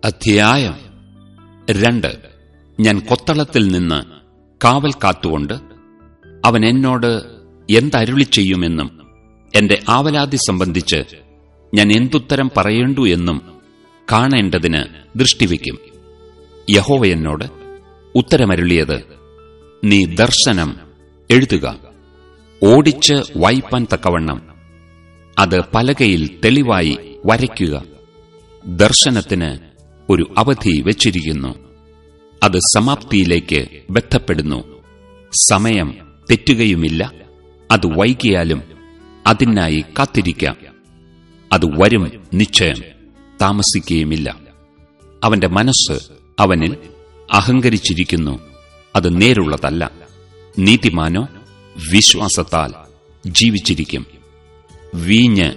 അധ്യായം രണ്ട് ഞാൻ കൊത്തളത്തിൽ നിന്ന് കാവൽ കാത്തുകൊണ്ട് അവൻ എന്നോട് എന്തരുളി ചെയ്യുമെന്നും എന്റെ ആവലാതി സംബന്ധിച്ച് ഞാൻ എന്തുത്തരം പറയേണ്ടു എന്നും കാണേണ്ടതിന് ദൃഷ്ടിവെക്കും യഹോവ എന്നോട് ഉത്തരമരുളിയത് നീ ദർശനം എഴുതുക ഓടിച്ച് വായിപ്പാൻ തക്കവണ്ണം അത് പലകയിൽ തെളിവായി വരയ്ക്കുക ദർശനത്തിന് ഒരു അവധി വച്ചിരിക്കുന്നു അത് സമാപ്തിയിലേക്ക് ബന്ധപ്പെടുന്നു സമയം തെറ്റുകയുമില്ല അത് വൈകിയാലും അതിനായി കാത്തിരിക്കാം അത് വരും നിശ്ചയം താമസിക്കുകയുമില്ല അവന്റെ മനസ്സ് അവനിൽ അഹങ്കരിച്ചിരിക്കുന്നു അത് നേരുള്ളതല്ല നീതിമാനോ വിശ്വാസത്താൽ ജീവിച്ചിരിക്കും വീഞ്ഞ്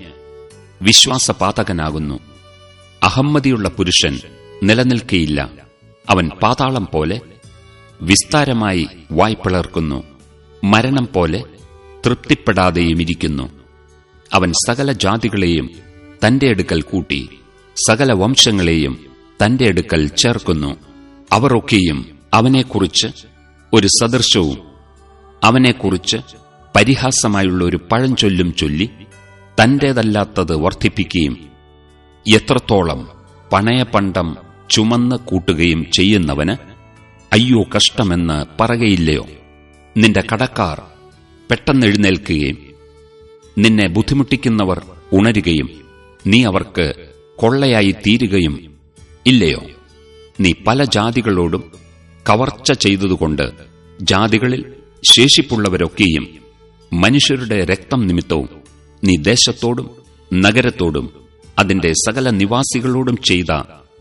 വിശ്വാസപാതകനാകുന്നു അഹമ്മതിയുള്ള പുരുഷൻ നിലനിൽക്കയില്ല അവൻ പാതാളം പോലെ വിസ്താരമായി വായ്പിളർക്കുന്നു മരണം പോലെ തൃപ്തിപ്പെടാതെയുമിരിക്കുന്നു അവൻ സകല ജാതികളെയും തന്റെ അടുക്കൽ കൂട്ടി സകല വംശങ്ങളെയും തന്റെ അടുക്കൽ ചേർക്കുന്നു അവർ ഒക്കെയും അവനെക്കുറിച്ച് ഒരു സദൃശവും അവനെക്കുറിച്ച് പരിഹാസമായുള്ള ഒരു പഴഞ്ചൊല്ലും ചൊല്ലി തന്റേതല്ലാത്തത് വർദ്ധിപ്പിക്കുകയും എത്രത്തോളം പണയപണ്ടം ചുമന്ന് കൂട്ടുകയും ചെയ്യുന്നവന് അയ്യോ കഷ്ടമെന്ന് പറകയില്ലയോ നിന്റെ കടക്കാർ പെട്ടെന്നെഴുന്നേൽക്കുകയും നിന്നെ ബുദ്ധിമുട്ടിക്കുന്നവർ ഉണരുകയും നീ അവർക്ക് കൊള്ളയായി തീരുകയും ഇല്ലയോ നീ പല ജാതികളോടും കവർച്ച ചെയ്തതുകൊണ്ട് ജാതികളിൽ ശേഷിപ്പുള്ളവരൊക്കെയും മനുഷ്യരുടെ രക്തം നിമിത്തവും നീ ദേശത്തോടും നഗരത്തോടും അതിന്റെ സകല നിവാസികളോടും ചെയ്ത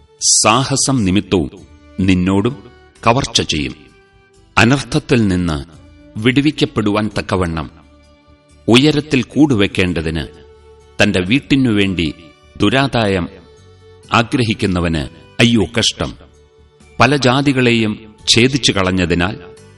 സാഹസം നിമിത്തവും നിന്നോടും കവർച്ച ചെയ്യും അനർത്ഥത്തിൽ നിന്ന് വിടുവിക്കപ്പെടുവാൻ തക്കവണ്ണം ഉയരത്തിൽ കൂടുവെക്കേണ്ടതിന് തന്റെ വീട്ടിനുവേണ്ടി ദുരാദായം ആഗ്രഹിക്കുന്നവന് അയ്യോ കഷ്ടം പല ജാതികളെയും ഛേദിച്ചു കളഞ്ഞതിനാൽ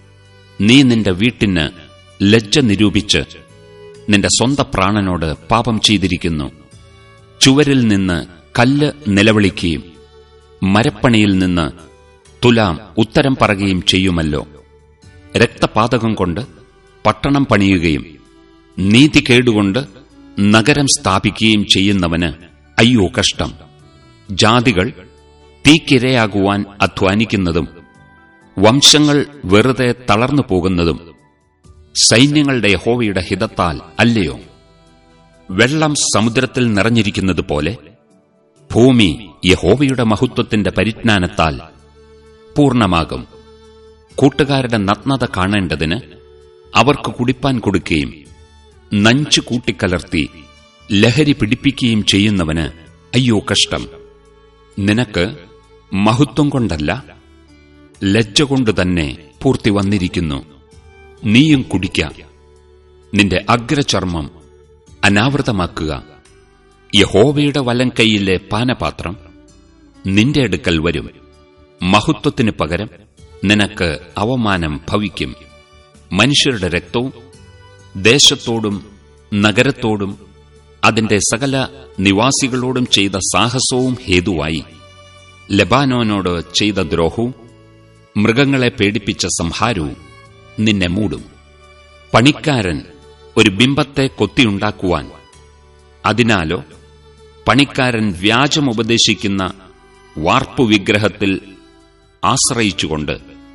നീ നിന്റെ വീട്ടിന് ലജ്ജ നിരൂപിച്ച് നിന്റെ സ്വന്ത പ്രാണനോട് പാപം ചെയ്തിരിക്കുന്നു ചുവരിൽ നിന്ന് കല്ല് നിലവിളിക്കുകയും മരപ്പണിയിൽ നിന്ന് തുലാം ഉത്തരം പറയുകയും ചെയ്യുമല്ലോ രക്തപാതകം കൊണ്ട് പട്ടണം പണിയുകയും നീതി കേടുകൊണ്ട് നഗരം സ്ഥാപിക്കുകയും ചെയ്യുന്നവന് അയ്യോ കഷ്ടം ജാതികൾ തീക്കിരയാകുവാൻ അധ്വാനിക്കുന്നതും വംശങ്ങൾ വെറുതെ തളർന്നു പോകുന്നതും സൈന്യങ്ങളുടെ യഹോവയുടെ ഹിതത്താൽ അല്ലയോ വെള്ളം സമുദ്രത്തിൽ നിറഞ്ഞിരിക്കുന്നത് പോലെ ഭൂമി യഹോവയുടെ മഹത്വത്തിന്റെ പരിജ്ഞാനത്താൽ പൂർണ്ണമാകും കൂട്ടുകാരുടെ നഗ്നത കാണേണ്ടതിന് അവർക്ക് കുടിപ്പാൻ കൊടുക്കുകയും നഞ്ചു കൂട്ടിക്കലർത്തി ലഹരി പിടിപ്പിക്കുകയും ചെയ്യുന്നവന് അയ്യോ കഷ്ടം നിനക്ക് മഹത്വം കൊണ്ടല്ല ലജ്ജ കൊണ്ട് തന്നെ പൂർത്തി വന്നിരിക്കുന്നു നീയും കുടിക്ക നിന്റെ അഗ്രചർമ്മം അനാവൃതമാക്കുക യഹോവയുടെ വലം കൈയിലെ പാനപാത്രം നിന്റെ അടുക്കൽ വരും മഹത്വത്തിന് പകരം നിനക്ക് അവമാനം ഭവിക്കും മനുഷ്യരുടെ രക്തവും ദേശത്തോടും നഗരത്തോടും അതിന്റെ സകല നിവാസികളോടും ചെയ്ത സാഹസവും ഹേതുവായി ലബാനോനോട് ചെയ്ത ദ്രോഹവും മൃഗങ്ങളെ പേടിപ്പിച്ച സംഹാരവും നിന്നെ മൂടും പണിക്കാരൻ ഒരു ബിംബത്തെ കൊത്തിയുണ്ടാക്കുവാൻ അതിനാലോ പണിക്കാരൻ വ്യാജമുപദേശിക്കുന്ന വാർപ്പുവിഗ്രഹത്തിൽ ആശ്രയിച്ചുകൊണ്ട്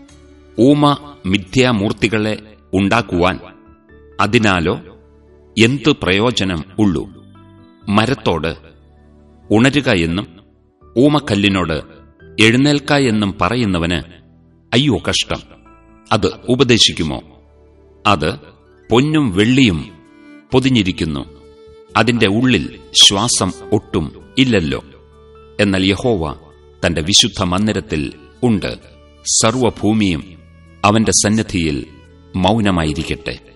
ഊമ മിഥ്യാമൂർത്തികളെ ഉണ്ടാക്കുവാൻ അതിനാലോ എന്തു പ്രയോജനം ഉള്ളൂ മരത്തോട് ഉണരുക എന്നും ഊമക്കല്ലിനോട് എഴുന്നേൽക്ക എന്നും പറയുന്നവന് അയ്യോ കഷ്ടം അത് ഉപദേശിക്കുമോ അത് പൊന്നും വെള്ളിയും പൊതിഞ്ഞിരിക്കുന്നു അതിന്റെ ഉള്ളിൽ ശ്വാസം ഒട്ടും ഇല്ലല്ലോ എന്നാൽ യഹോവ തന്റെ വിശുദ്ധ മന്ദിരത്തിൽ ഉണ്ട് സർവഭൂമിയും അവന്റെ സന്നിധിയിൽ മൗനമായിരിക്കട്ടെ